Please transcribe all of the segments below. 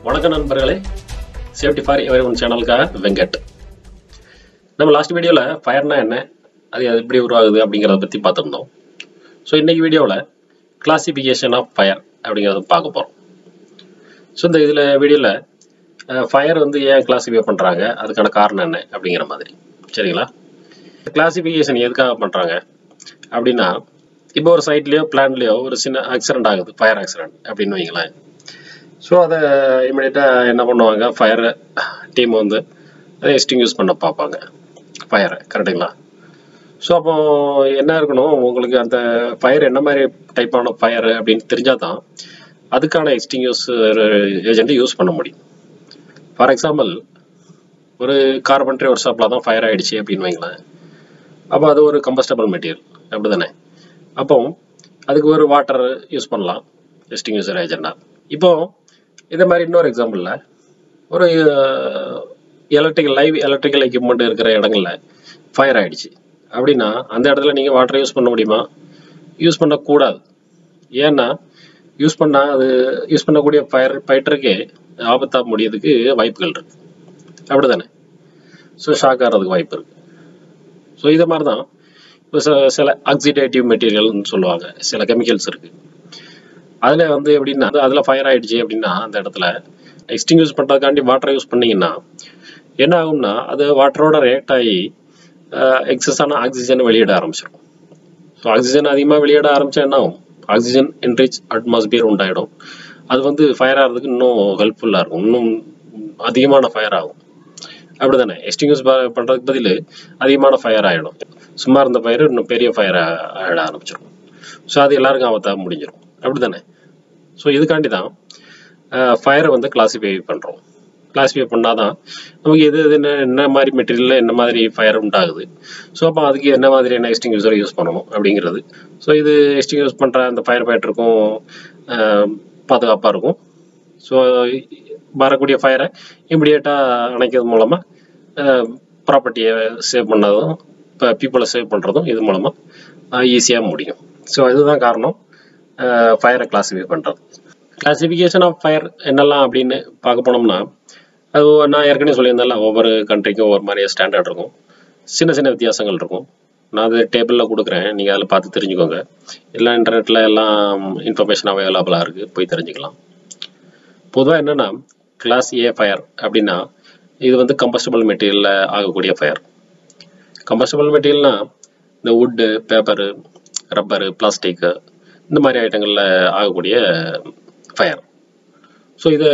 வணக்கம் நண்பர்களே safety for everyone சேனலுக்காக வெங்கட் நம்ம லாஸ்ட் வீடியோவில் ஃபயர்னா என்ன அது எப்படி உருவாகுது அப்படிங்கிறத பற்றி பார்த்துருந்தோம் ஸோ இன்னைக்கு வீடியோவில் கிளாசிஃபிகேஷன் ஆஃப் ஃபயர் அப்படிங்கிறத பார்க்க போகிறோம் ஸோ இந்த இதில் வீடியோவில் ஃபயர் வந்து ஏன் கிளாசிஃபை பண்ணுறாங்க அதுக்கான காரணம் என்ன அப்படிங்கிற மாதிரி சரிங்களா கிளாசிஃபிகேஷன் எதுக்காக பண்ணுறாங்க அப்படின்னா இப்போ ஒரு சைட்லேயோ பிளான்லேயோ ஒரு சின்ன ஆக்சிடென்ட் ஆகுது ஃபயர் ஆக்சிடென்ட் அப்படின்னு வைங்களேன் ஸோ அதை இமீடியட்டாக என்ன பண்ணுவாங்க ஃபயர் டீம் வந்து அதை எஸ்டிங்யூஸ் பண்ண பார்ப்பாங்க ஃபயரை கரெக்டுங்களா ஸோ அப்போ என்ன இருக்கணும் உங்களுக்கு அந்த ஃபயர் என்ன மாதிரி டைப்பான ஃபயர் அப்படின்னு தெரிஞ்சால் தான் அதுக்கான எக்ஸ்டிங்யூஸ் ஏஜெண்ட்டை யூஸ் பண்ண முடியும் ஃபார் எக்ஸாம்பிள் ஒரு கார்பன்ட்ரி ஒர்க் ஷாப்பில் தான் ஃபயர் ஆகிடுச்சு அப்படின்னு வைங்களேன் அப்போ அது ஒரு கம்பஸ்டபிள் மெட்டீரியல் அப்படி தானே அப்போ அதுக்கு ஒரு வாட்டர் யூஸ் பண்ணலாம் எஸ்டிங்யூசர் ஏஜெண்டாக இப்போ இதே மாதிரி இன்னொரு எக்ஸாம்பிளில் ஒரு எலக்ட்ரிக்கல் லைவ் எலக்ட்ரிக்கல் எக்யூப்மெண்ட் இருக்கிற இடங்கள்ல ஃபயர் ஆயிடுச்சு அப்படின்னா அந்த இடத்துல நீங்கள் வாட்டர் யூஸ் பண்ண முடியுமா யூஸ் பண்ணக்கூடாது ஏன்னா யூஸ் பண்ணால் அது யூஸ் பண்ணக்கூடிய ஃபயர் ஃபைட்டருக்கே ஆபத்தாக முடியறதுக்கு வாய்ப்புகள் இருக்கு அப்படி தானே ஸோ ஷாக் ஆகிறதுக்கு வாய்ப்பு இருக்கு ஸோ இதை மாதிரி தான் இப்போ சில சில ஆக்சிடேட்டிவ் மெட்டீரியல்னு சொல்லுவாங்க சில கெமிக்கல்ஸ் இருக்கு அதில் வந்து எப்படின்னா அதில் ஃபயர் ஆயிடுச்சு அப்படின்னா அந்த இடத்துல எக்ஸ்டிங்யூஸ் பண்ணுறதுக்காண்டி வாட்டர் யூஸ் பண்ணீங்கன்னா என்ன ஆகும்னா அது வாட்டரோட ரியாக்ட் ஆகி எக்ஸஸான ஆக்சிஜனை வெளியிட ஆரம்பிச்சிடும் ஸோ ஆக்சிஜன் அதிகமாக வெளியிட ஆரம்பிச்சா என்ன ஆகும் ஆக்சிஜன் என்ரிச் அட்மாஸ்பியர் உண்டாயிடும் அது வந்து ஃபயர் ஆகிறதுக்கு இன்னும் ஹெல்ப்ஃபுல்லாக இருக்கும் இன்னும் அதிகமான ஃபயர் ஆகும் அப்படிதானே எக்ஸ்டிங்யூஸ் பண்ணுறதுக்கு பதில் அதிகமான ஃபயர் ஆகிடும் சும்மா இருந்த ஃபயர் இன்னும் பெரிய ஃபயர் ஆகிட ஆரம்பிச்சிடும் ஸோ அது எல்லாருக்கும் ஆபத்தாக முடிஞ்சிடும் அப்படிதானே ஸோ இதுக்காண்டி தான் ஃபயரை வந்து கிளாசிஃபை பண்ணுறோம் கிளாசிஃபை பண்ணால் தான் நமக்கு எது எது என்ன என்ன மாதிரி மெட்டீரியலில் என்ன மாதிரி ஃபயர் உண்டாகுது ஸோ அப்போ அதுக்கு என்ன மாதிரியான எக்ஸ்டிங்யூசர் யூஸ் பண்ணணும் அப்படிங்கிறது ஸோ இது எக்ஸ்டிங்யூஸ் பண்ணுற அந்த ஃபயர் ஃபைட்டருக்கும் பாதுகாப்பாக இருக்கும் ஸோ வரக்கூடிய ஃபயரை இமிடியேட்டாக அணைக்கிறது மூலமாக ப்ராப்பர்ட்டியை சேவ் பண்ணதும் இப்போ பீப்புளை சேவ் பண்ணுறதும் இது மூலமாக ஈஸியாக முடியும் ஸோ இதுதான் காரணம் ஃபயரை கிளாஸிஃபை பண்ணுறது கிளாசிஃபிகேஷன் ஆஃப் ஃபயர் என்னெல்லாம் அப்படின்னு பார்க்க போனோம்னா அது நான் ஏற்கனவே சொல்லியிருந்தேன்ல ஒவ்வொரு கண்ட்ரிக்கும் ஒவ்வொரு மாதிரி ஸ்டாண்டர்ட் இருக்கும் சின்ன சின்ன வித்தியாசங்கள் இருக்கும் நான் அது டேபிளில் கொடுக்குறேன் நீங்கள் அதில் பார்த்து தெரிஞ்சுக்கோங்க எல்லாம் இன்டர்நெட்டில் எல்லாம் இன்ஃபர்மேஷன் அவைலபிளாக இருக்குது போய் தெரிஞ்சுக்கலாம் பொதுவாக என்னென்னா கிளாஸ் ஏ ஃபயர் அப்படின்னா இது வந்து கம்பஸ்டபிள் மெட்டீரியலில் ஆகக்கூடிய ஃபயர் கம்பஸ்டபிள் மெட்டீரியல்னா இந்த வுட்டு பேப்பரு ரப்பரு பிளாஸ்டிக்கு இந்த மாதிரி ஐட்டங்களில் ஆகக்கூடிய ஃபயர் ஸோ இதை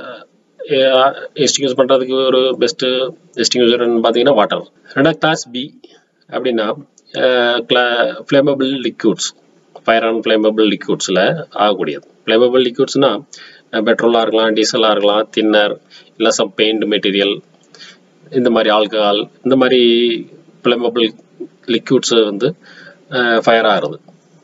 எஸ்டிங்யூஸ் பண்ணுறதுக்கு ஒரு பெஸ்ட்டு எஸ்டிங்யூசர்னு பார்த்தீங்கன்னா வாட்டர் ரெண்டாவது கிளாஸ் பி அப்படின்னா கிளா flammable liquids fire on flammable லிக்யூட்ஸில் ஆகக்கூடியது ஃப்ளேமபிள் லிக்யூட்ஸ்னால் பெட்ரோலாக இருக்கலாம் டீசலாக இருக்கலாம் தின்னர் இல்லை சம் பெயிண்ட் மெட்டீரியல் இந்த மாதிரி ஆல்கஹால் இந்த மாதிரி ஃப்ளேமபிள் லிக்யூட்ஸு வந்து ஃபயர் ஆகிறது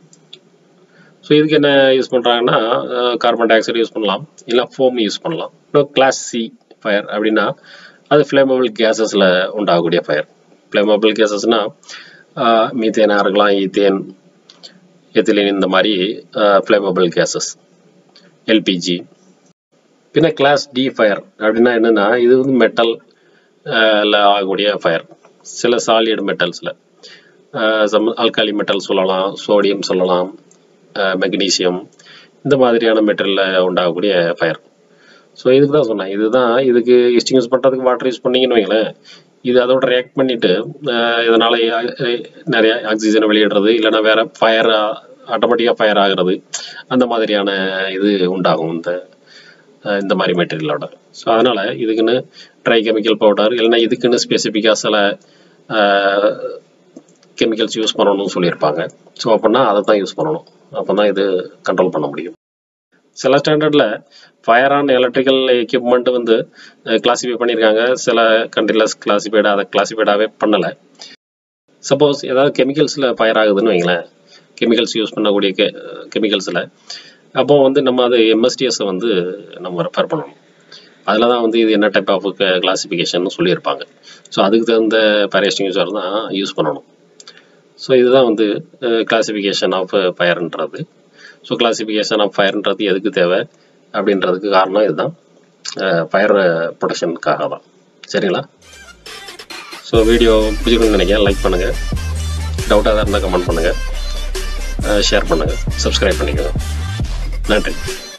ஸோ இதுக்கு என்ன யூஸ் பண்ணுறாங்கன்னா கார்பன் டை ஆக்சைடு யூஸ் பண்ணலாம் இல்லை ஃபோம் யூஸ் பண்ணலாம் இன்னும் கிளாஸ் சி ஃபயர் அப்படின்னா அது ஃப்ளேமபிள் கேஸஸில் உண்டாகக்கூடிய ஃபயர் ஃப்ளேமபிள் கேஸஸ்னால் மீத்தேனாக இருக்கலாம் ஈத்தேன் எத்திலின் இந்த மாதிரி ஃப்ளேமபிள் கேஸஸ் எல்பிஜி பின்ன கிளாஸ் டி ஃபயர் அப்படின்னா என்னென்னா இது வந்து மெட்டல் ஆகக்கூடிய ஃபயர் சில சாலிட் மெட்டல்ஸில் சம் ஆல்காலி மெட்டல் சொல்லலாம் சோடியம் சொல்லலாம் மெக்னீசியம் இந்த மாதிரியான மெட்டீரியலில் உண்டாகக்கூடிய ஃபயர் ஸோ இதுக்கு தான் சொன்னேன் இதுதான் இதுக்கு எஸ்டிங்யூஸ் பண்ணுறதுக்கு வாட்டர் யூஸ் பண்ணிங்கன்னு வைங்களேன் இது அதோட ரியாக்ட் பண்ணிட்டு இதனால் நிறைய ஆக்சிஜனை வெளியிடுறது இல்லைன்னா வேற ஃபயர் ஆட்டோமேட்டிக்காக ஃபயர் ஆகிறது அந்த மாதிரியான இது உண்டாகும் இந்த இந்த மாதிரி மெட்டீரியலோட ஸோ அதனால் இதுக்குன்னு ட்ரை கெமிக்கல் பவுடர் இல்லைன்னா இதுக்குன்னு ஸ்பெசிஃபிக்காக சில கெமிக்கல்ஸ் யூஸ் பண்ணணும்னு சொல்லியிருப்பாங்க ஸோ அப்படின்னா அதை தான் யூஸ் பண்ணணும் அப்போ தான் இது கண்ட்ரோல் பண்ண முடியும் சில ஸ்டாண்டர்டில் ஃபயர் ஆன் எலக்ட்ரிக்கல் எக்யூப்மெண்ட் வந்து கிளாசிஃபை பண்ணியிருக்காங்க சில கண்ட்ரியில் கிளாசிஃபைடாக அதை கிளாசிஃபைடாகவே பண்ணலை சப்போஸ் ஏதாவது கெமிக்கல்ஸில் ஃபயர் ஆகுதுன்னு வைங்களேன் கெமிக்கல்ஸ் யூஸ் பண்ணக்கூடிய கெ கெமிக்கல்ஸில் அப்போ வந்து நம்ம அது எம்எஸ்டிஎஸை வந்து நம்ம ரெஃபர் பண்ணணும் அதில் தான் வந்து இது என்ன டைப் ஆஃப் கிளாசிஃபிகேஷன் சொல்லியிருப்பாங்க ஸோ அதுக்கு தகுந்த ஃபயர் யூஸர் தான் யூஸ் பண்ணணும் ஸோ இதுதான் வந்து கிளாசிஃபிகேஷன் ஆஃப் ஃபயர்ன்றது ஸோ கிளாசிஃபிகேஷன் ஆஃப் ஃபயர்ன்றது எதுக்கு தேவை அப்படின்றதுக்கு காரணம் இதுதான் ஃபயர் ப்ரொடக்ஷனுக்காக தான் சரிங்களா ஸோ வீடியோ பிடிச்சிருக்குன்னு நினைக்கிறேன் லைக் பண்ணுங்கள் டவுட்டாக தான் இருந்தால் கமெண்ட் பண்ணுங்கள் ஷேர் பண்ணுங்கள் சப்ஸ்கிரைப் பண்ணிக்கோங்க நன்றி